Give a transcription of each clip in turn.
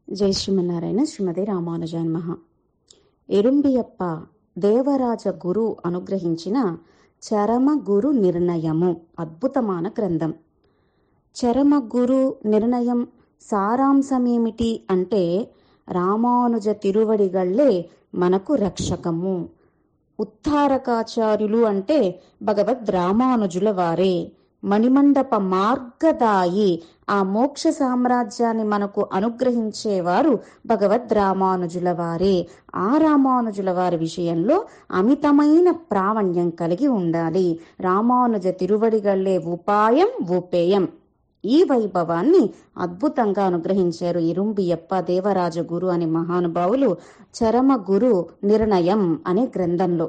జై శ్రీమన్నారాయణ శ్రీమతి రామానుజాన్ మహా ఎరుంబియప్ప దేవరాజ గురు అనుగ్రహించిన చరమ గురు నిర్ణయము అద్భుతమైన గ్రంథం చరమ గురు నిర్ణయం సారాంశమేమిటి అంటే రామానుజ తిరువడిగళ్ళే మనకు రక్షకము ఉత్తారకాచార్యులు అంటే భగవద్ రామానుజుల వారే మణిమండప మార్గదాయి ఆ మోక్ష సామ్రాజ్యాన్ని మనకు అనుగ్రహించేవారు భగవద్ రామానుజుల వారే ఆ రామానుజుల వారి విషయంలో అమితమైన ప్రావణ్యం కలిగి ఉండాలి రామానుజ తిరువడిగళ్ళే ఉపాయం ఉపేయం ఈ వైభవాన్ని అద్భుతంగా అనుగ్రహించారు ఇరుంబియప్ప దేవరాజ గురు అనే మహానుభావులు చరమ గురు నిర్ణయం అనే గ్రంథంలో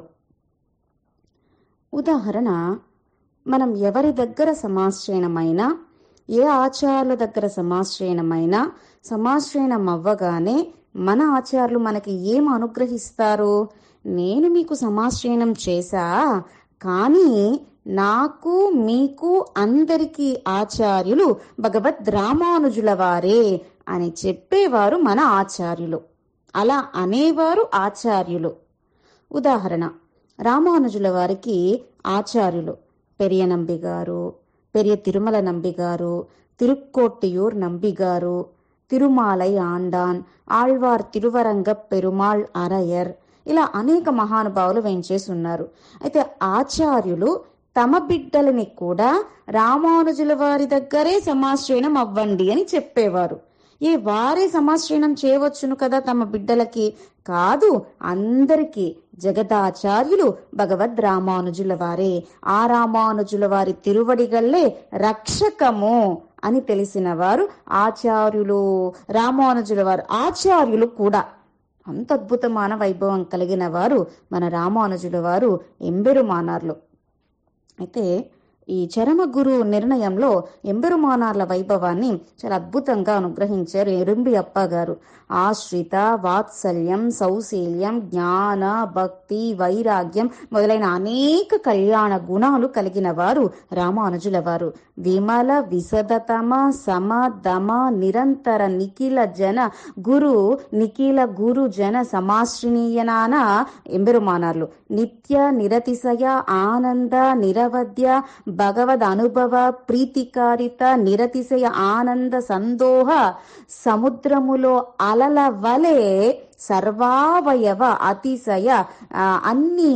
ఉదాహరణ మనం ఎవరి దగ్గర సమాశ్రయణమైనా ఏ ఆచార్యుల దగ్గర సమాశ్రయణమైనా సమాశ్రయణం అవ్వగానే మన ఆచార్యులు మనకి ఏం అనుగ్రహిస్తారు నేను మీకు సమాశ్రయణం చేశా కానీ నాకు మీకు అందరికీ ఆచార్యులు భగవద్ రామానుజుల వారే అని చెప్పేవారు మన ఆచార్యులు అలా అనేవారు ఆచార్యులు ఉదాహరణ రామానుజుల వారికి ఆచార్యులు పెరియ నంబిగారు పెరియ తిరుమల నంబిగారు తిరుక్కోట్టియూర్ నంబిగారు తిరుమాలై ఆండాన్ ఆళ్వార్ తిరువరంగ పెరుమాళ్ అరయర్ ఇలా అనేక మహానుభావులు వేంచేసి ఉన్నారు అయితే ఆచార్యులు తమ బిడ్డలని కూడా రామానుజుల వారి దగ్గరే సమాశ్రయణం అవ్వండి అని చెప్పేవారు ఏ వారే సమాశ్రయణం చేయవచ్చును కదా తమ బిడ్డలకి కాదు అందరికీ జగదాచార్యులు భగవద్ రామానుజుల వారే ఆ రామానుజుల వారి తిరువడిగల్లే రక్షకము అని తెలిసిన వారు ఆచార్యులు రామానుజుల వారు ఆచార్యులు కూడా అంత అద్భుతమైన వైభవం కలిగిన వారు మన రామానుజుల వారు ఎంబెరుమానార్లు అయితే ఈ చరమ గురు నిర్ణయంలో ఎంబెరుమానార్ల వైభవాన్ని చాలా అద్భుతంగా అనుగ్రహించారు ఎరుంబి అప్ప గారు ఆశ్రిత వాత్సల్యం సౌశీల్యం జ్ఞాన భక్తి వైరాగ్యం మొదలైన అనేక కళ్యాణ గుణాలు కలిగిన వారు రామానుజుల వారు విమల విశదతమ సమ దమ నిరంతర నిఖిల జన గురు నిఖిల గురు జన సమాశ్రణీయనాన ఎంబెరుమానార్లు నిత్య నిరతిశయ ఆనంద నిరవధ్య భగవద్ అనుభవ ప్రీతికారిత నిరతిశయ ఆనంద సందోహ సముద్రములో అలల వలె సర్వావయవ అతిశయ అన్ని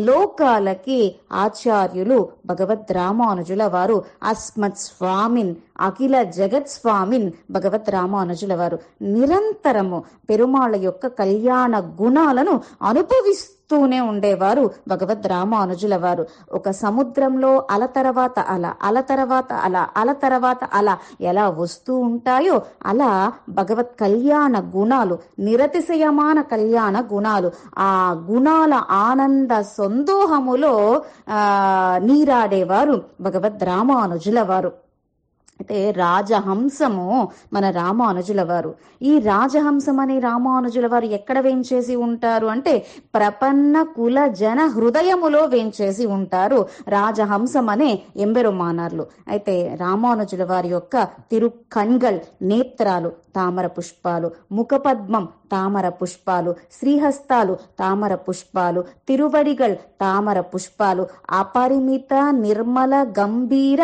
లోకాలకి ఆచార్యులు భగవద్ రామానుజుల వారు అస్మత్ స్వామిన్ అఖిల జగత్ స్వామిన్ భగవత్ రామానుజుల వారు నిరంతరము పెరుమాళ యొక్క కళ్యాణ గుణాలను అనుభవిస్తూనే ఉండేవారు భగవద్ రామానుజుల వారు ఒక సముద్రంలో అల తర్వాత అల అల తర్వాత అల అల తర్వాత అల ఎలా వస్తూ ఉంటాయో అలా భగవత్ కళ్యాణ గుణాలు నిరతిశయమాన కళ్యాణ గుణాలు ఆ గుణాల ఆనంద సందోహములో ఆ నీరాడేవారు భగవద్ రామానుజుల వారు అయితే రాజహంసము మన రామానుజుల వారు ఈ రాజహంసం అనే రామానుజుల వారు ఎక్కడ వేంచేసి ఉంటారు అంటే ప్రపన్న కుల జన హృదయములో వేంచేసి ఉంటారు రాజహంసం అనే ఎంబెరుమానార్లు అయితే రామానుజుల వారి యొక్క తిరు కణ్గల్ నేత్రాలు తామర పుష్పాలు ముఖపద్మం తామర పుష్పాలు శ్రీహస్తాలు తామర పుష్పాలు తిరువడిగల్ తామర పుష్పాలు అపరిమిత నిర్మల గంభీర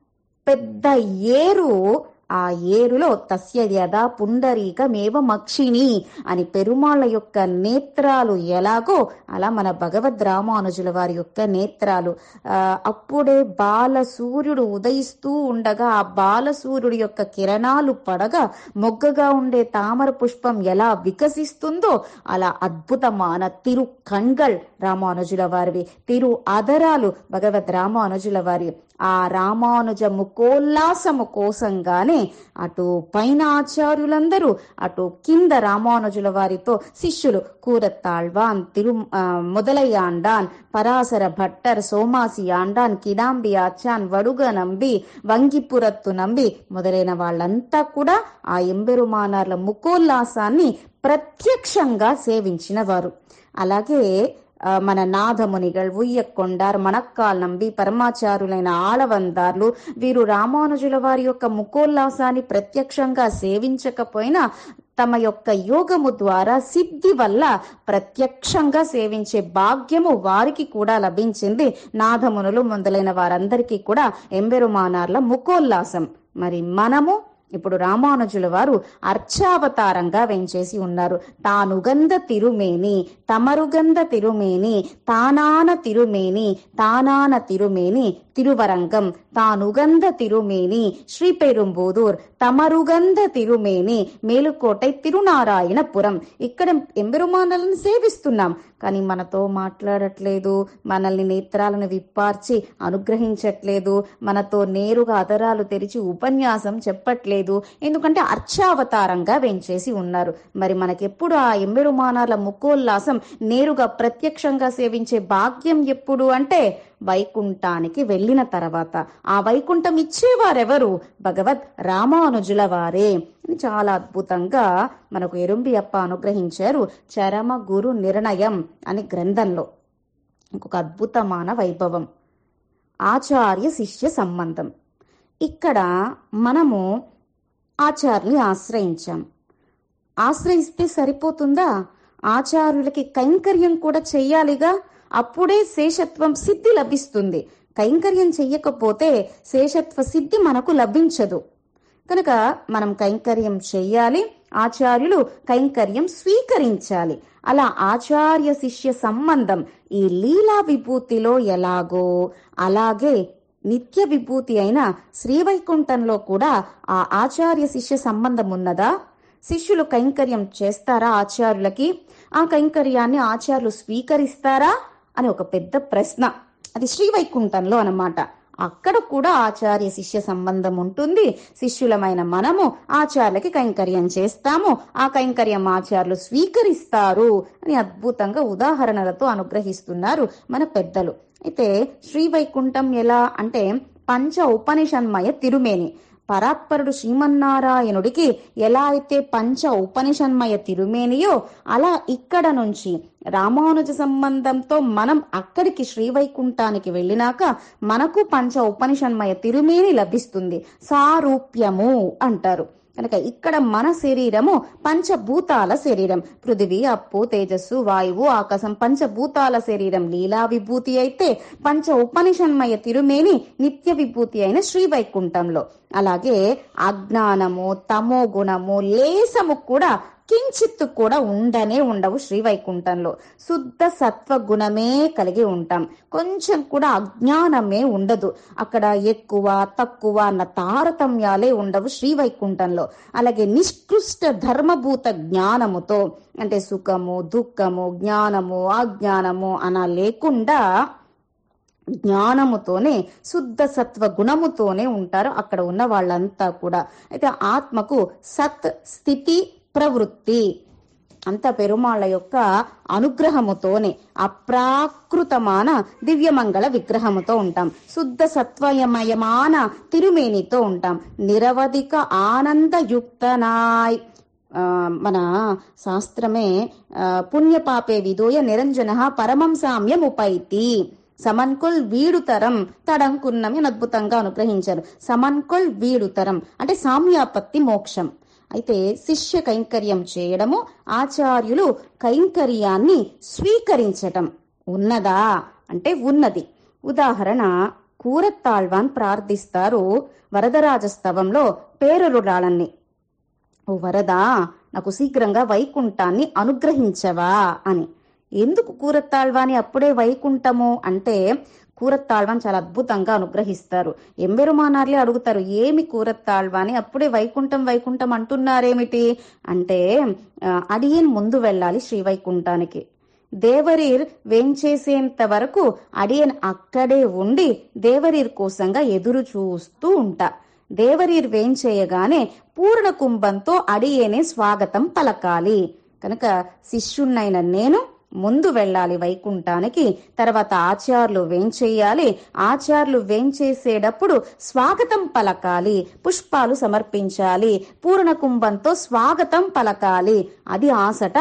పెద్ద ఏరు ఆ ఏరులో తస్య యథా పుండరీకమేవ మక్షిణి అని పెరుమాళ్ళ యొక్క నేత్రాలు ఎలాగో అలా మన భగవద్ రామానుజుల వారి యొక్క నేత్రాలు ఆ అప్పుడే బాల సూర్యుడు ఉదయిస్తూ ఉండగా ఆ బాల సూర్యుడి యొక్క కిరణాలు పడగా మొగ్గగా ఉండే తామర పుష్పం ఎలా వికసిస్తుందో అలా అద్భుతమైన తిరు కణ్గల్ రామానుజుల వారివి తిరు అదరాలు భగవద్ రామానుజుల వారి ఆ రామానుజ ముకోల్లాసము కోసంగానే అటు పైన ఆచార్యులందరూ అటు కింద రామానుజుల వారితో శిష్యులు కూరత్తాళ్వాన్ తిరు మొదలయ్యాండాన్ పరాశర భట్టర్ సోమాసి ఆండాన్ కిడాంబి ఆచాన్ వడుగ నంబి వంగిపురత్తు నంబి మొదలైన వాళ్ళంతా కూడా ఆ ఎంబెరుమానార్ల ముకోల్లాసాన్ని ప్రత్యక్షంగా సేవించిన వారు అలాగే మన నాథమునిగల్ ఉయ్యకొండార్ మనక్కాల్ నంబి పరమాచారులైన ఆళవందార్లు వీరు రామానుజుల వారి యొక్క ముకోల్లాసాన్ని ప్రత్యక్షంగా సేవించకపోయినా తమ యొక్క యోగము ద్వారా సిద్ధి వల్ల ప్రత్యక్షంగా సేవించే భాగ్యము వారికి కూడా లభించింది నాథమునులు మొదలైన వారందరికీ కూడా ఎంబెరుమానార్ల ముకోల్లాసం మరి మనము ఇప్పుడు రామానుజుల వారు అర్చావతారంగా వెంచేసి ఉన్నారు తానుగంధ తిరుమేని తమరుగంధ తిరుమేని తానాన తిరుమేని తానాన తిరుమేని తిరువరంగం తానుగంధ తిరుమేని శ్రీపెరుంబూదూర్ తమరుగంధ తిరుమేని మేలుకోటై తిరునారాయణపురం ఇక్కడ ఎంబెరుమానలను సేవిస్తున్నాం కానీ మనతో మాట్లాడట్లేదు మనల్ని నేత్రాలను విప్పార్చి అనుగ్రహించట్లేదు మనతో నేరుగా అదరాలు తెరిచి ఉపన్యాసం చెప్పట్లేదు ఎందుకంటే అర్చావతారంగా వెంచేసి ఉన్నారు మరి మనకెప్పుడు ఆ ఎంబెరుమానాల ముక్కోల్లాసం నేరుగా ప్రత్యక్షంగా సేవించే భాగ్యం ఎప్పుడు అంటే వైకుంఠానికి వెళ్ళిన తర్వాత ఆ వైకుంఠం ఇచ్చేవారెవరు భగవద్ రామానుజుల వారే అని చాలా అద్భుతంగా మనకు ఎరుంబి అప్ప అనుగ్రహించారు చరమ గురు నిర్ణయం అని గ్రంథంలో ఇంకొక అద్భుతమైన వైభవం ఆచార్య శిష్య సంబంధం ఇక్కడ మనము ఆచార్యుని ఆశ్రయించాం ఆశ్రయిస్తే సరిపోతుందా ఆచార్యులకి కైంకర్యం కూడా చెయ్యాలిగా అప్పుడే శేషత్వం సిద్ధి లభిస్తుంది కైంకర్యం చెయ్యకపోతే శేషత్వ సిద్ధి మనకు లభించదు కనుక మనం కైంకర్యం చెయ్యాలి ఆచార్యులు కైంకర్యం స్వీకరించాలి అలా ఆచార్య శిష్య సంబంధం ఈ లీలా విభూతిలో ఎలాగో అలాగే నిత్య విభూతి అయిన శ్రీవైకుంఠంలో కూడా ఆ ఆచార్య శిష్య సంబంధం ఉన్నదా శిష్యులు కైంకర్యం చేస్తారా ఆచార్యులకి ఆ కైంకర్యాన్ని ఆచార్యులు స్వీకరిస్తారా అని ఒక పెద్ద ప్రశ్న అది శ్రీవైకుంఠంలో అన్నమాట అక్కడ కూడా ఆచార్య శిష్య సంబంధం ఉంటుంది శిష్యులమైన మనము ఆచార్యులకి కైంకర్యం చేస్తాము ఆ కైంకర్యం ఆచార్యులు స్వీకరిస్తారు అని అద్భుతంగా ఉదాహరణలతో అనుగ్రహిస్తున్నారు మన పెద్దలు అయితే శ్రీవైకుంఠం ఎలా అంటే పంచ ఉపనిషన్మయ తిరుమేని పరాత్పరుడు శ్రీమన్నారాయణుడికి ఎలా అయితే పంచ ఉపనిషన్మయ తిరుమేనియో అలా ఇక్కడ నుంచి రామానుజ సంబంధంతో మనం అక్కడికి శ్రీవైకుంఠానికి వెళ్ళినాక మనకు పంచ ఉపనిషన్మయ తిరుమేని లభిస్తుంది సారూప్యము అంటారు కనుక ఇక్కడ మన శరీరము పంచభూతాల శరీరం పృథివీ అప్పు తేజస్సు వాయువు ఆకాశం పంచభూతాల శరీరం లీలా విభూతి అయితే పంచ ఉపనిషన్మయ తిరుమేని నిత్య విభూతి అయిన శ్రీవైకుంఠంలో అలాగే అజ్ఞానము తమో గుణము లేసము కూడా కించిత్తు కూడా ఉండనే ఉండవు శ్రీవైకుంఠంలో శుద్ధ సత్వ గుణమే కలిగి ఉంటాం కొంచెం కూడా అజ్ఞానమే ఉండదు అక్కడ ఎక్కువ తక్కువ అన్న తారతమ్యాలే ఉండవు శ్రీవైకుంఠంలో అలాగే నిష్కృష్ట ధర్మభూత జ్ఞానముతో అంటే సుఖము దుఃఖము జ్ఞానము అజ్ఞానము అన లేకుండా జ్ఞానముతోనే శుద్ధ సత్వ గుణముతోనే ఉంటారు అక్కడ ఉన్న వాళ్ళంతా కూడా అయితే ఆత్మకు సత్ స్థితి ప్రవృత్తి అంత పెరుమాళ్ళ యొక్క అనుగ్రహముతోనే అప్రాకృతమాన దివ్యమంగళ విగ్రహముతో ఉంటాం శుద్ధ సత్వయమయమాన తిరుమేనితో ఉంటాం నిరవధిక ఆనందయుక్తనాయ్ ఆ, మన శాస్త్రమే ఆ, పుణ్యపాపే విదోయ నిరంజన పరమం సామ్యం ఉపైతి సమన్కొల్ వీడుతరం తడంకున్నమి అని అద్భుతంగా అనుగ్రహించారు సమన్కొల్ వీడుతరం అంటే సామ్యాపత్తి మోక్షం అయితే శిష్య కైంకర్యం చేయడము ఆచార్యులు కైంకర్యాన్ని స్వీకరించటం ఉన్నదా అంటే ఉన్నది ఉదాహరణ కూరత్తాళ్వాన్ ప్రార్థిస్తారు వరదరాజస్తవంలో పేరురుడాళన్ని ఓ వరదా నాకు శీఘ్రంగా వైకుంఠాన్ని అనుగ్రహించవా అని ఎందుకు కూరత్తాళ్వాని అప్పుడే వైకుంఠము అంటే కూరత్తాళ్వాన్ చాలా అద్భుతంగా అనుగ్రహిస్తారు ఎంబెరుమానార్లే అడుగుతారు ఏమి కూరత్తాళ్వాని అప్పుడే వైకుంఠం వైకుంఠం అంటున్నారేమిటి అంటే ఆ, అడియన్ ముందు వెళ్ళాలి శ్రీవైకుంఠానికి దేవరీర్ వేంచేసేంత వరకు అడియన్ అక్కడే ఉండి దేవరీర్ కోసంగా ఎదురు చూస్తూ ఉంటా దేవరీర్ వేంచేయగానే పూర్ణ కుంభంతో అడియేనే స్వాగతం పలకాలి కనుక శిష్యున్నైన నేను ముందు వెళ్ళాలి వైకుంఠానికి తర్వాత ఆచార్యులు వేంచేయాలి ఆచార్యులు వేంచేసేటప్పుడు స్వాగతం పలకాలి పుష్పాలు సమర్పించాలి పూర్ణ కుంభంతో స్వాగతం పలకాలి అది ఆసట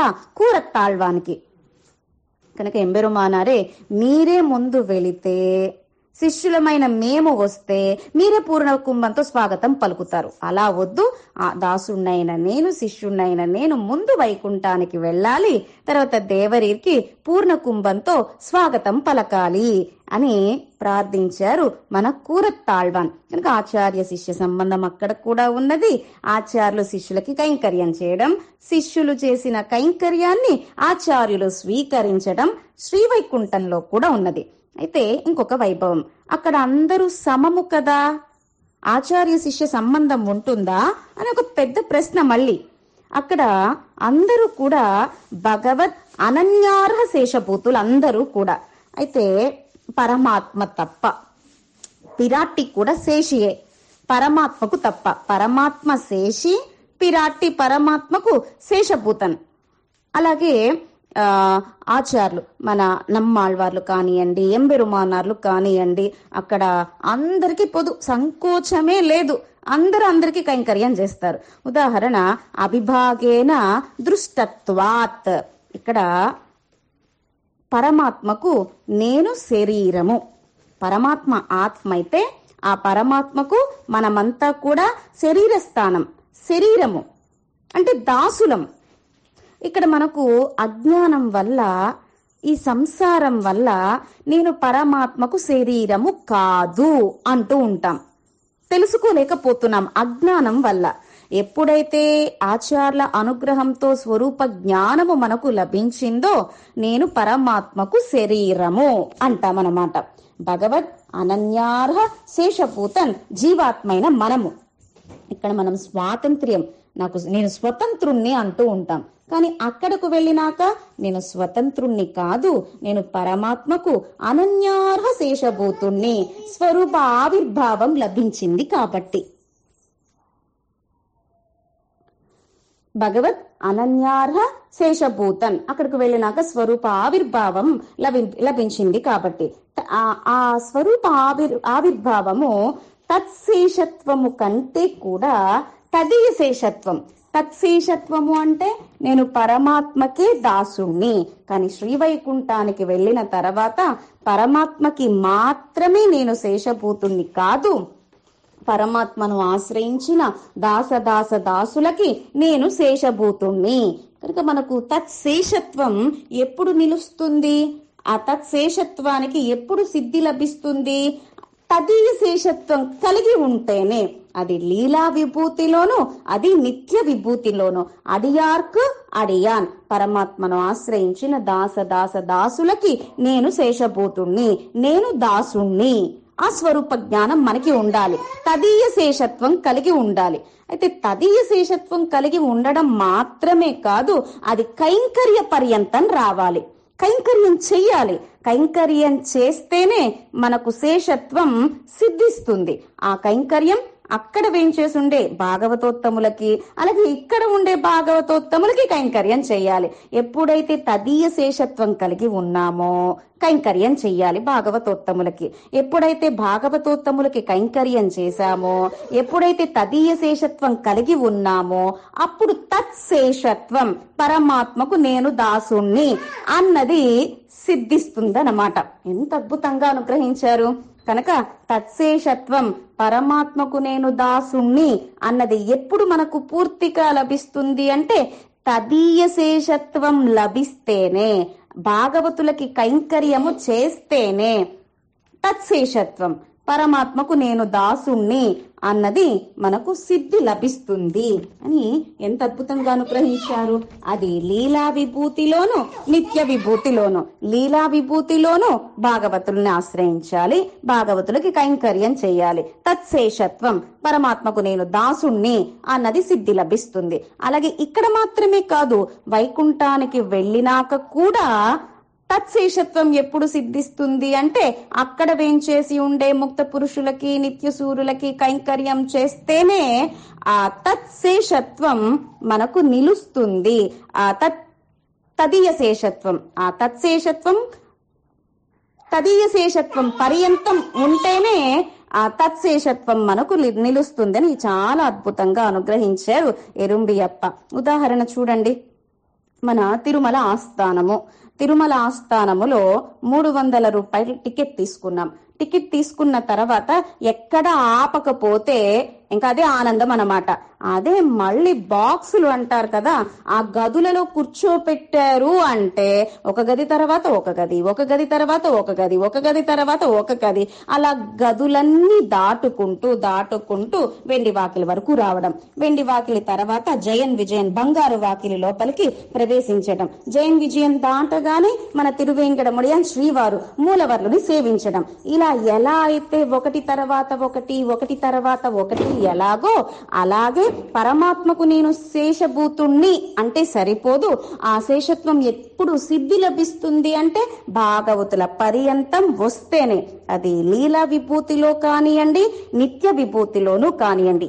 కూరత్తాళ్వానికి కనుక ఎంబెరుమానారే మీరే ముందు వెళితే శిష్యులమైన మేము వస్తే మీరే పూర్ణ కుంభంతో స్వాగతం పలుకుతారు అలా వద్దు ఆ దాసుణ్ణైన నేను శిష్యుణ్ణైన నేను ముందు వైకుంఠానికి వెళ్ళాలి తర్వాత దేవరికి పూర్ణ కుంభంతో స్వాగతం పలకాలి అని ప్రార్థించారు మన కూరత్తాళ్వాన్ కనుక ఆచార్య శిష్య సంబంధం అక్కడ కూడా ఉన్నది ఆచార్యులు శిష్యులకి కైంకర్యం చేయడం శిష్యులు చేసిన కైంకర్యాన్ని ఆచార్యులు స్వీకరించడం శ్రీవైకుంఠంలో కూడా ఉన్నది అయితే ఇంకొక వైభవం అక్కడ అందరూ సమము కదా ఆచార్య శిష్య సంబంధం ఉంటుందా అని ఒక పెద్ద ప్రశ్న మళ్ళీ అక్కడ అందరూ కూడా భగవత్ అనన్యార్హ శేషభూతులు అందరూ కూడా అయితే పరమాత్మ తప్ప పిరాట్టి కూడా శేషియే పరమాత్మకు తప్ప పరమాత్మ శేషి పిరాట్టి పరమాత్మకు శేషభూతన్ అలాగే ఆ, ఆచార్యులు మన నమ్మాళ్వార్లు కానివ్వండి ఎంబెరుమానార్లు కానివ్వండి అక్కడ అందరికీ పొదు సంకోచమే లేదు అందరూ అందరికీ కైంకర్యం చేస్తారు ఉదాహరణ అభిభాగేన దృష్టత్వాత్ ఇక్కడ పరమాత్మకు నేను శరీరము పరమాత్మ ఆత్మ అయితే ఆ పరమాత్మకు మనమంతా కూడా శరీర స్థానం శరీరము అంటే దాసులం ఇక్కడ మనకు అజ్ఞానం వల్ల ఈ సంసారం వల్ల నేను పరమాత్మకు శరీరము కాదు అంటూ ఉంటాం తెలుసుకోలేకపోతున్నాం అజ్ఞానం వల్ల ఎప్పుడైతే ఆచార్ల అనుగ్రహంతో స్వరూప జ్ఞానము మనకు లభించిందో నేను పరమాత్మకు శరీరము అంటామన్నమాట భగవత్ అనన్యార్హ శేషభూతన్ జీవాత్మైన మనము ఇక్కడ మనం స్వాతంత్ర్యం నాకు నేను స్వతంత్రుణ్ణి అంటూ ఉంటాం కానీ అక్కడకు వెళ్ళినాక నేను స్వతంత్రుణ్ణి కాదు నేను పరమాత్మకు అనన్యార్హ శేషభూతుణ్ణి స్వరూప ఆవిర్భావం లభించింది కాబట్టి భగవత్ అనన్యార్హ శేషభూతన్ అక్కడికి వెళ్ళినాక స్వరూప ఆవిర్భావం లభి లభించింది కాబట్టి త- ఆ- ఆ స్వరూప ఆవిర్ ఆవిర్భావము తత్శేషత్వము కంటే కూడా తదీయ శేషత్వం తత్శేషత్వము అంటే నేను పరమాత్మకే దాసుణ్ణి కానీ శ్రీవైకుంఠానికి వెళ్ళిన తర్వాత పరమాత్మకి మాత్రమే నేను శేషభూతుణ్ణి కాదు పరమాత్మను ఆశ్రయించిన దాస దాస దాసులకి నేను శేషభూతుణ్ణి కనుక మనకు తత్శేషత్వం ఎప్పుడు నిలుస్తుంది ఆ తత్శేషత్వానికి ఎప్పుడు సిద్ధి లభిస్తుంది తదీయ శేషత్వం కలిగి ఉంటేనే అది లీలా విభూతిలోను అది నిత్య విభూతిలోను అడియార్క్ అడియాన్ పరమాత్మను ఆశ్రయించిన దాస దాస దాసులకి నేను శేషభూతుణ్ణి నేను దాసుణ్ణి ఆ స్వరూప జ్ఞానం మనకి ఉండాలి తదీయ శేషత్వం కలిగి ఉండాలి అయితే తదీయ శేషత్వం కలిగి ఉండడం మాత్రమే కాదు అది కైంకర్య పర్యంతం రావాలి కైంకర్యం చెయ్యాలి కైంకర్యం చేస్తేనే మనకు శేషత్వం సిద్ధిస్తుంది ఆ కైంకర్యం అక్కడ వేంచేసుండే భాగవతోత్తములకి అలాగే ఇక్కడ ఉండే భాగవతోత్తములకి కైంకర్యం చేయాలి ఎప్పుడైతే తదీయ శేషత్వం కలిగి ఉన్నామో కైంకర్యం చెయ్యాలి భాగవతోత్తములకి ఎప్పుడైతే భాగవతోత్తములకి కైంకర్యం చేశామో ఎప్పుడైతే తదీయ శేషత్వం కలిగి ఉన్నామో అప్పుడు తత్శేషత్వం పరమాత్మకు నేను దాసుణ్ణి అన్నది సిద్ధిస్తుందన్నమాట ఎంత అద్భుతంగా అనుగ్రహించారు కనుక తత్శేషత్వం పరమాత్మకు నేను దాసుణ్ణి అన్నది ఎప్పుడు మనకు పూర్తిగా లభిస్తుంది అంటే తదీయ శేషత్వం లభిస్తేనే భాగవతులకి కైంకర్యము చేస్తేనే తత్శేషత్వం పరమాత్మకు నేను దాసుణ్ణి అన్నది మనకు సిద్ధి లభిస్తుంది అని ఎంత అద్భుతంగా అనుగ్రహించారు అది లీలా విభూతిలోను నిత్య విభూతిలోను లీలా విభూతిలోను భాగవతుల్ని ఆశ్రయించాలి భాగవతులకి కైంకర్యం చేయాలి తత్శేషత్వం పరమాత్మకు నేను దాసుణ్ణి అన్నది సిద్ధి లభిస్తుంది అలాగే ఇక్కడ మాత్రమే కాదు వైకుంఠానికి వెళ్ళినాక కూడా తత్శేషత్వం ఎప్పుడు సిద్ధిస్తుంది అంటే అక్కడ వేంచేసి ఉండే ముక్త పురుషులకి నిత్య సూర్యులకి కైంకర్యం చేస్తేనే ఆ తత్శేషత్వం మనకు నిలుస్తుంది ఆ తత్ తదీయ శేషత్వం ఆ తత్శేషత్వం తదీయ శేషత్వం పర్యంతం ఉంటేనే ఆ తత్శేషత్వం మనకు లి- నిలుస్తుందని చాలా అద్భుతంగా అనుగ్రహించారు ఎరుంబియప్ప ఉదాహరణ చూడండి మన తిరుమల ఆస్థానము తిరుమల ఆస్థానములో మూడు వందల రూపాయలు టికెట్ తీసుకున్నాం టికెట్ తీసుకున్న తర్వాత ఎక్కడ ఆపకపోతే ఇంకా అదే ఆనందం అన్నమాట అదే మళ్ళీ బాక్సులు అంటారు కదా ఆ గదులలో కూర్చోపెట్టారు అంటే ఒక గది తర్వాత ఒక గది ఒక గది తర్వాత ఒక గది ఒక గది తర్వాత ఒక గది అలా గదులన్నీ దాటుకుంటూ దాటుకుంటూ వెండి వాకిలి వరకు రావడం వెండి వాకిలి తర్వాత జయన్ విజయన్ బంగారు వాకిలి లోపలికి ప్రవేశించడం జయన్ విజయన్ దాటగానే మన తిరువేంకటముడియన్ శ్రీవారు మూలవర్లుని సేవించడం ఇలా ఎలా అయితే ఒకటి తర్వాత ఒకటి ఒకటి తర్వాత ఒకటి ఎలాగో అలాగే పరమాత్మకు నేను శేషభూతుణ్ణి అంటే సరిపోదు ఆ శేషత్వం ఎప్పుడు సిద్ధి లభిస్తుంది అంటే భాగవతుల పర్యంతం వస్తేనే అది లీలా విభూతిలో కానియండి నిత్య విభూతిలోనూ కానియండి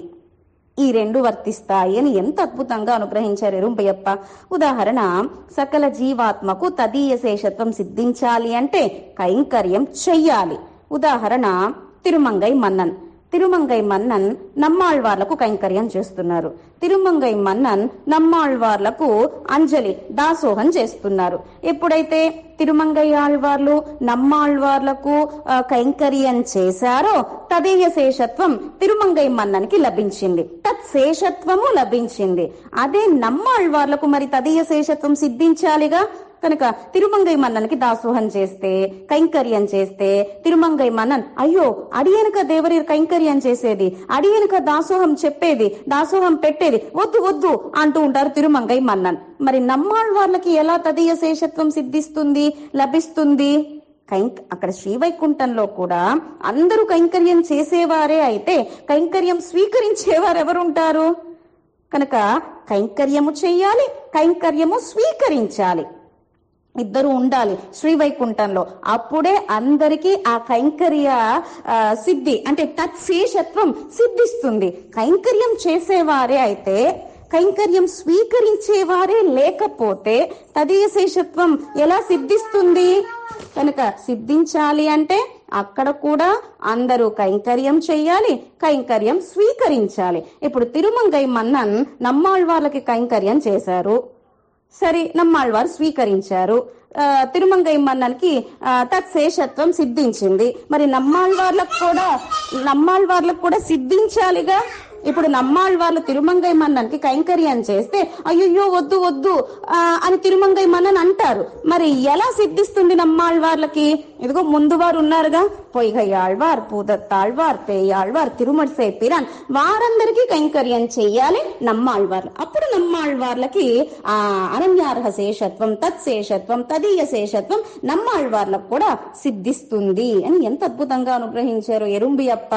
ఈ రెండు వర్తిస్తాయి అని ఎంత అద్భుతంగా అనుగ్రహించారు ఎరుంపయ్యప్ప ఉదాహరణ సకల జీవాత్మకు తదీయ శేషత్వం సిద్ధించాలి అంటే కైంకర్యం చెయ్యాలి ఉదాహరణ తిరుమంగై మన్నన్ తిరుమంగై మన్నన్ నమ్మాళ్వార్లకు కైంకర్యం చేస్తున్నారు తిరుమంగై మన్నన్ నమ్మాళ్వార్లకు అంజలి దాసోహం చేస్తున్నారు ఎప్పుడైతే తిరుమంగై ఆళ్వార్లు నమ్మాళ్వార్లకు ఆ, కైంకర్యం చేశారో తదీయ శేషత్వం తిరుమంగై మన్నన్కి లభించింది తత్ శేషత్వము లభించింది అదే నమ్మాళ్వార్లకు మరి తదీయ శేషత్వం సిద్ధించాలిగా కనుక తిరుమంగై మన్నన్కి దాసోహం చేస్తే కైంకర్యం చేస్తే తిరుమంగై మన్నన్ అయ్యో అడియనక దేవరి కైంకర్యం చేసేది అడియనక దాసోహం చెప్పేది దాసోహం పెట్టేది వద్దు వద్దు అంటూ ఉంటారు తిరుమంగై మన్నన్ మరి నమ్మాళ్ళ వాళ్ళకి ఎలా తదీయ శేషత్వం సిద్ధిస్తుంది లభిస్తుంది కైంక అక్కడ శ్రీవైకుంఠంలో కూడా అందరూ కైంకర్యం చేసేవారే అయితే కైంకర్యం స్వీకరించేవారు ఎవరుంటారు కనుక కైంకర్యము చెయ్యాలి కైంకర్యము స్వీకరించాలి ఇద్దరు ఉండాలి శ్రీవైకుంఠంలో అప్పుడే అందరికీ ఆ కైంకర్య ఆ, సిద్ధి అంటే తత్శేషత్వం సిద్ధిస్తుంది కైంకర్యం చేసేవారే అయితే కైంకర్యం స్వీకరించేవారే లేకపోతే తదీయ శేషత్వం ఎలా సిద్ధిస్తుంది కనుక సిద్ధించాలి అంటే అక్కడ కూడా అందరూ కైంకర్యం చెయ్యాలి కైంకర్యం స్వీకరించాలి ఇప్పుడు తిరుమంగై మన్నన్ నమ్మాళ్వార్లకి కైంకర్యం చేశారు సరే నమ్మాళ్వారు స్వీకరించారు ఆ, తిరుమంగై మన్నన్కి ఆ, తత్శేషత్వం సిద్ధించింది మరి నమ్మాళ్వార్లకు కూడా నమ్మాళ్వార్లకు కూడా సిద్ధించాలిగా ఇప్పుడు నమ్మాళ్వార్లు తిరుమంగై మన్నన్కి కైంకర్యం చేస్తే అయ్యో వద్దు వద్దు ఆ, అని తిరుమంగై మన్నన్ అంటారు మరి ఎలా సిద్ధిస్తుంది నమ్మాళ్వార్లకి ఇదిగో ముందు వారు ఉన్నారుగా పొయ్గయ్యాళ్వార్ పూదత్తాళ్వార్ పేయాళ్వార్ తిరుమడిసే పిరాన్ వారందరికీ కైంకర్యం చెయ్యాలి నమ్మాళ్వార్లు అప్పుడు నమ్మాళ్వార్లకి ఆ అనన్యార్హ శేషత్వం తత్శేషత్వం తదీయ శేషత్వం నమ్మాళ్వార్లకు కూడా సిద్ధిస్తుంది అని ఎంత అద్భుతంగా అనుగ్రహించారు ఎరుంబి అప్ప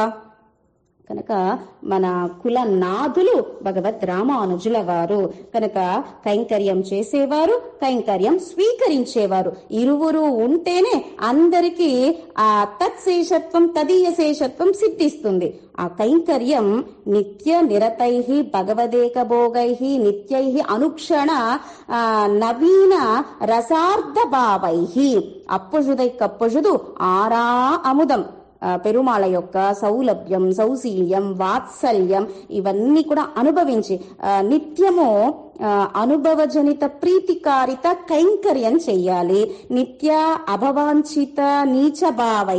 కనుక మన కుల నాథులు భగవద్ రామానుజుల వారు కనుక కైంకర్యం చేసేవారు కైంకర్యం స్వీకరించేవారు ఇరువురు ఉంటేనే అందరికీ ఆ తత్శేషత్వం తదీయ శేషత్వం సిద్ధిస్తుంది ఆ కైంకర్యం నిత్య నిరతై భగవదేక భోగై నిత్యై అనుక్షణ ఆ, నవీన రసార్థ భావై అప్పజుదై కప్పజుదు ఆరా అముదం ఆ, పెరుమాళ యొక్క సౌలభ్యం సౌశీల్యం వాత్సల్యం ఇవన్నీ కూడా అనుభవించి ఆ, నిత్యము ఆ, అనుభవజనిత ప్రీతికారిత కైంకర్యం చెయ్యాలి నిత్య అభవాంఛిత నీచ భావై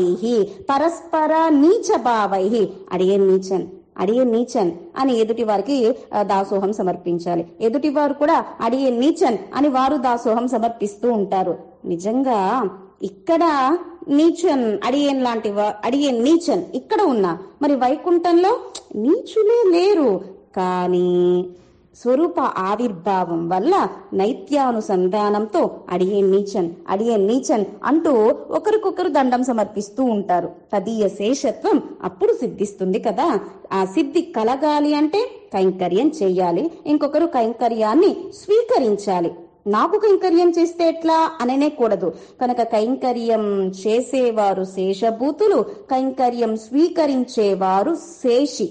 పరస్పర నీచ భావై అడిగే నీచన్ అడిగే నీచన్ అని ఎదుటి వారికి ఆ, దాసోహం సమర్పించాలి ఎదుటి వారు కూడా అడిగే నీచన్ అని వారు దాసోహం సమర్పిస్తూ ఉంటారు నిజంగా ఇక్కడ నీచన్ అడియన్ లాంటి వా- అడియన్ నీచన్ ఇక్కడ ఉన్నా మరి వైకుంఠంలో నీచులే లేరు కానీ స్వరూప ఆవిర్భావం వల్ల నైత్యానుసంధానంతో అడిగే నీచన్ అడిగే నీచన్ అంటూ ఒకరికొకరు దండం సమర్పిస్తూ ఉంటారు తదీయ శేషత్వం అప్పుడు సిద్ధిస్తుంది కదా ఆ సిద్ధి కలగాలి అంటే కైంకర్యం చెయ్యాలి ఇంకొకరు కైంకర్యాన్ని స్వీకరించాలి నాకు కైంకర్యం చేస్తే ఎట్లా అననే కూడదు కనుక కైంకర్యం చేసేవారు శేషభూతులు కైంకర్యం స్వీకరించేవారు శేషి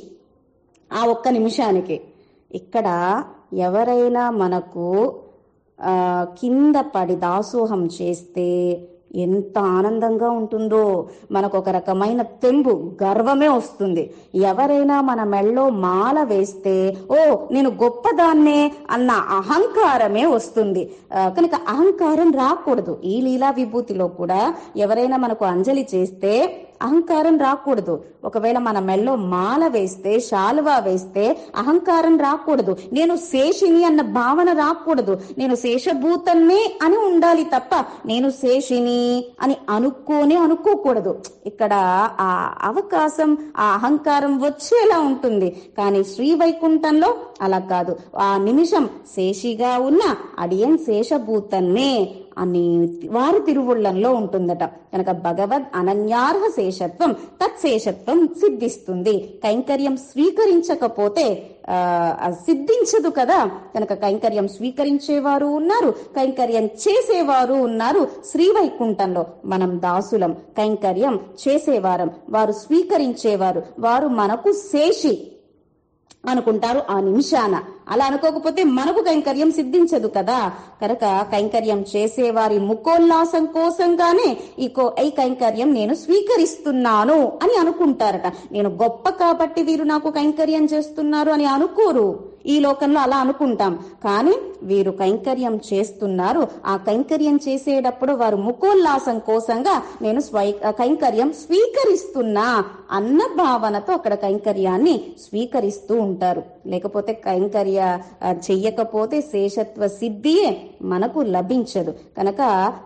ఆ ఒక్క నిమిషానికి ఇక్కడ ఎవరైనా మనకు ఆ, కింద పడి దాసోహం చేస్తే ఎంత ఆనందంగా ఉంటుందో మనకు ఒక రకమైన తెంబు గర్వమే వస్తుంది ఎవరైనా మన మెళ్ళో మాల వేస్తే ఓ నేను గొప్పదాన్నే అన్న అహంకారమే వస్తుంది ఆ, కనుక అహంకారం రాకూడదు ఈ లీలా విభూతిలో కూడా ఎవరైనా మనకు అంజలి చేస్తే అహంకారం రాకూడదు ఒకవేళ మన మెల్లో మాల వేస్తే శాలువా వేస్తే అహంకారం రాకూడదు నేను శేషిని అన్న భావన రాకూడదు నేను శేషభూతన్నే అని ఉండాలి తప్ప నేను శేషిని అని అనుకోనే అనుకోకూడదు ఇక్కడ ఆ అవకాశం ఆ అహంకారం వచ్చేలా ఉంటుంది కానీ శ్రీ వైకుంఠంలో అలా కాదు ఆ నిమిషం శేషిగా ఉన్న అడియన్ శేషభూతన్నే అని వారి తిరువుళ్లంలో ఉంటుందట కనుక భగవద్ అనన్యార్హ శేషత్వం తత్శేషత్వం సిద్ధిస్తుంది కైంకర్యం స్వీకరించకపోతే ఆ ఆ సిద్ధించదు కదా కనుక కైంకర్యం స్వీకరించేవారు ఉన్నారు కైంకర్యం చేసేవారు ఉన్నారు శ్రీ వైకుంఠంలో మనం దాసులం కైంకర్యం చేసేవారం వారు స్వీకరించేవారు వారు మనకు శేషి అనుకుంటారు ఆ నిమిషాన అలా అనుకోకపోతే మనకు కైంకర్యం సిద్ధించదు కదా కనుక కైంకర్యం చేసేవారి ముఖోల్లాసం కోసంగానే ఈ కో ఈ కైంకర్యం నేను స్వీకరిస్తున్నాను అని అనుకుంటారట నేను గొప్ప కాబట్టి వీరు నాకు కైంకర్యం చేస్తున్నారు అని అనుకోరు ఈ లోకంలో అలా అనుకుంటాం కానీ వీరు కైంకర్యం చేస్తున్నారు ఆ కైంకర్యం చేసేటప్పుడు వారు ముఖోల్లాసం కోసంగా నేను స్వై కైంకర్యం స్వీకరిస్తున్నా అన్న భావనతో అక్కడ కైంకర్యాన్ని స్వీకరిస్తూ ఉంటారు లేకపోతే కైంకర్య ఆ, చెయ్యకపోతే శేషత్వ సిద్ధియే మనకు లభించదు కనుక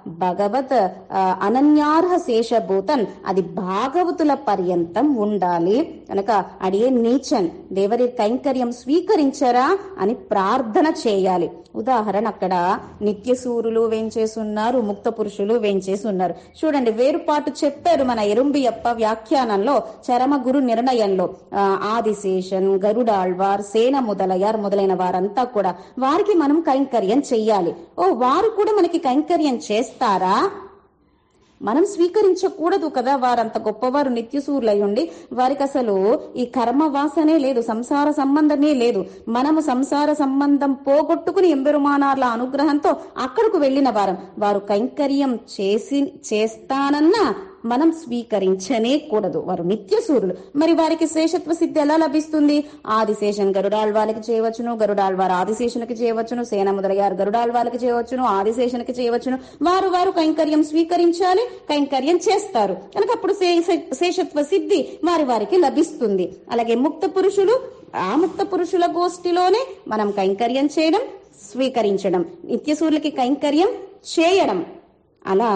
భగవత్ ఆ, అనన్యార్హ శేషభూతన్ అది భాగవతుల పర్యంతం ఉండాలి కనుక అడిగే నీచన్ దేవరి కైంకర్యం స్వీకరించరా అని ప్రార్థన చేయాలి ఉదాహరణ అక్కడ నిత్య సూరులు వేంచేసున్నారు ముక్త పురుషులు వేంచేసున్నారు చూడండి వేరుపాటు చెప్పారు మన ఎరుంబియప్ప వ్యాఖ్యానంలో చరమ గురు నిర్ణయంలో ఆ, ఆదిశేషన్ గరుడాళ్వార్ సేన మొదలయ్యార్ మొదలైన వారంతా కూడా వారికి మనం కైంకర్యం చెయ్యాలి ఓ వారు కూడా మనకి కైంకర్యం చేస్తారా మనం స్వీకరించకూడదు కదా వారంత గొప్పవారు నిత్యసూరులై ఉండి వారికి అసలు ఈ కర్మ వాసనే లేదు సంసార సంబంధమే లేదు మనము సంసార సంబంధం పోగొట్టుకుని ఎంబెరుమానార్ల అనుగ్రహంతో అక్కడకు వెళ్ళిన వారం వారు కైంకర్యం చేసి చేస్తానన్నా మనం స్వీకరించనే కూడదు వారు నిత్యసూరులు మరి వారికి శేషత్వ సిద్ధి ఎలా లభిస్తుంది ఆదిశేషన్ గరుడాళ్వాలకి చేయవచ్చును గరుడాళ్వారు ఆదిశేషునికి చేయవచ్చును సేన మొదలయ్యారు గరుడాళ్వాలకి చేయవచ్చును ఆదిశేషునికి చేయవచ్చును వారు వారు కైంకర్యం స్వీకరించాలి కైంకర్యం చేస్తారు కనుక అప్పుడు శే- శేషత్వ సిద్ధి వారి వారికి లభిస్తుంది అలాగే ముక్త పురుషులు ఆ ముక్త పురుషుల గోష్ఠిలోనే మనం కైంకర్యం చేయడం స్వీకరించడం నిత్యసూరులకి కైంకర్యం చేయడం అలా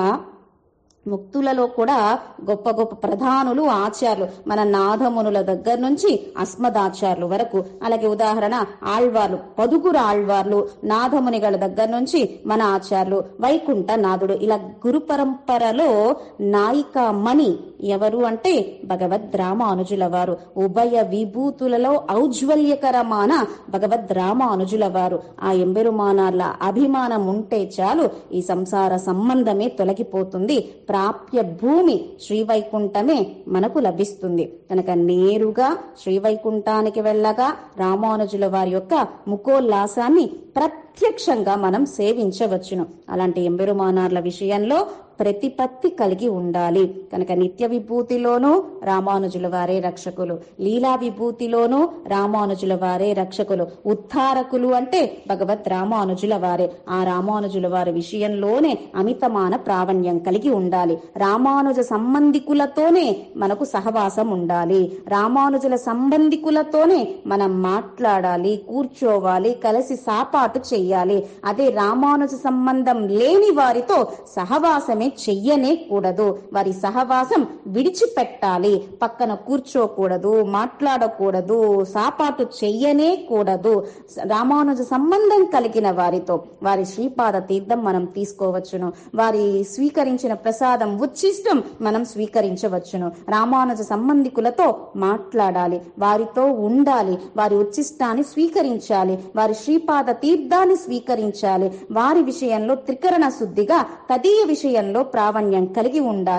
ముక్తులలో కూడా గొప్ప గొప్ప ప్రధానులు ఆచార్యులు మన నాథమునుల దగ్గర నుంచి అస్మదాచార్యులు వరకు అలాగే ఉదాహరణ ఆళ్వార్లు పదుగురు ఆళ్వార్లు నాథమునిಗಳ దగ్గర నుంచి మన ఆచార్యులు వైకుంఠ నాథుడు ఇలా గురు పరంపరలో నాయిక మణి ఎవరు అంటే భగవద్ రామానుజుల వారు ఉభయ విభూతులలో ఔజ్వల్యకరமான భగవద్ రామానుజుల వారు ఆ ఎంబెరుమానార్ల అభిమానం ఉంటే చాలు ఈ సంసార సంబంధమే తొలగిపోతుంది ప్రాప్య భూమి శ్రీవైకుంఠమే మనకు లభిస్తుంది కనుక నేరుగా శ్రీవైకుంఠానికి వెళ్ళగా రామానుజుల వారి యొక్క ముఖోల్లాసాన్ని ప్రత్యక్షంగా మనం సేవించవచ్చును అలాంటి ఎంబెరుమానార్ల విషయంలో ప్రతిపత్తి కలిగి ఉండాలి కనుక నిత్య విభూతిలోనూ రామానుజుల వారే రక్షకులు లీలా విభూతిలోనూ రామానుజుల వారే రక్షకులు ఉద్ధారకులు అంటే భగవత్ రామానుజుల వారే ఆ రామానుజుల వారి విషయంలోనే అమితమాన ప్రావణ్యం కలిగి ఉండాలి రామానుజ సంబంధికులతోనే మనకు సహవాసం ఉండాలి రామానుజుల సంబంధికులతోనే మనం మాట్లాడాలి కూర్చోవాలి కలిసి సాపాటు చెయ్యాలి అదే రామానుజ సంబంధం లేని వారితో సహవాసమే చెయ్యనే కూడదు వారి సహవాసం విడిచిపెట్టాలి పక్కన కూర్చోకూడదు మాట్లాడకూడదు సాపాటు చెయ్యనే కూడదు రామానుజ సంబంధం కలిగిన వారితో వారి శ్రీపాద తీర్థం మనం తీసుకోవచ్చును వారి స్వీకరించిన ప్రసాదం ఉచ్చిష్టం మనం స్వీకరించవచ్చును రామానుజ సంబంధికులతో మాట్లాడాలి వారితో ఉండాలి వారి ఉచ్చిష్టాన్ని స్వీకరించాలి వారి శ్రీపాద తీర్థాన్ని స్వీకరించాలి వారి విషయంలో త్రికరణ శుద్ధిగా తదీయ విషయంలో ప్రావణ్యం కలిగి ఉండాలి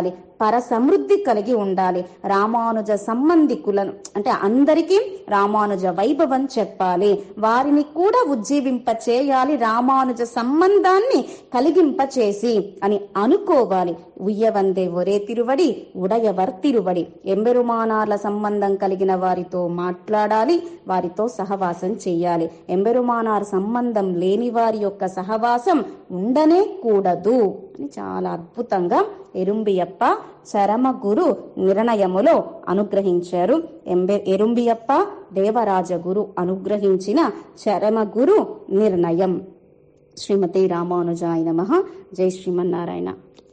పర సమృద్ధి కలిగి ఉండాలి రామానుజ సంబంధికులను అంటే అందరికీ రామానుజ వైభవం చెప్పాలి వారిని కూడా ఉజ్జీవింప చేయాలి రామానుజ సంబంధాన్ని కలిగింప చేసి అని అనుకోవాలి ఉయ్యవందే ఒరే తిరువడి ఉడయవర్ తిరువడి ఎంబెరుమానార్ల సంబంధం కలిగిన వారితో మాట్లాడాలి వారితో సహవాసం చెయ్యాలి ఎంబెరుమానార్ సంబంధం లేని వారి యొక్క సహవాసం ఉండనే కూడదు అని చాలా అద్భుతంగా ఎరుంబియప్ప చరమ గురు నిర్ణయములో అనుగ్రహించారు ఎంబె ఎరుంబియప్ప దేవరాజ గురు అనుగ్రహించిన చరమ గురు నిర్ణయం శ్రీమతి రామానుజాయ నమ జై శ్రీమన్నారాయణ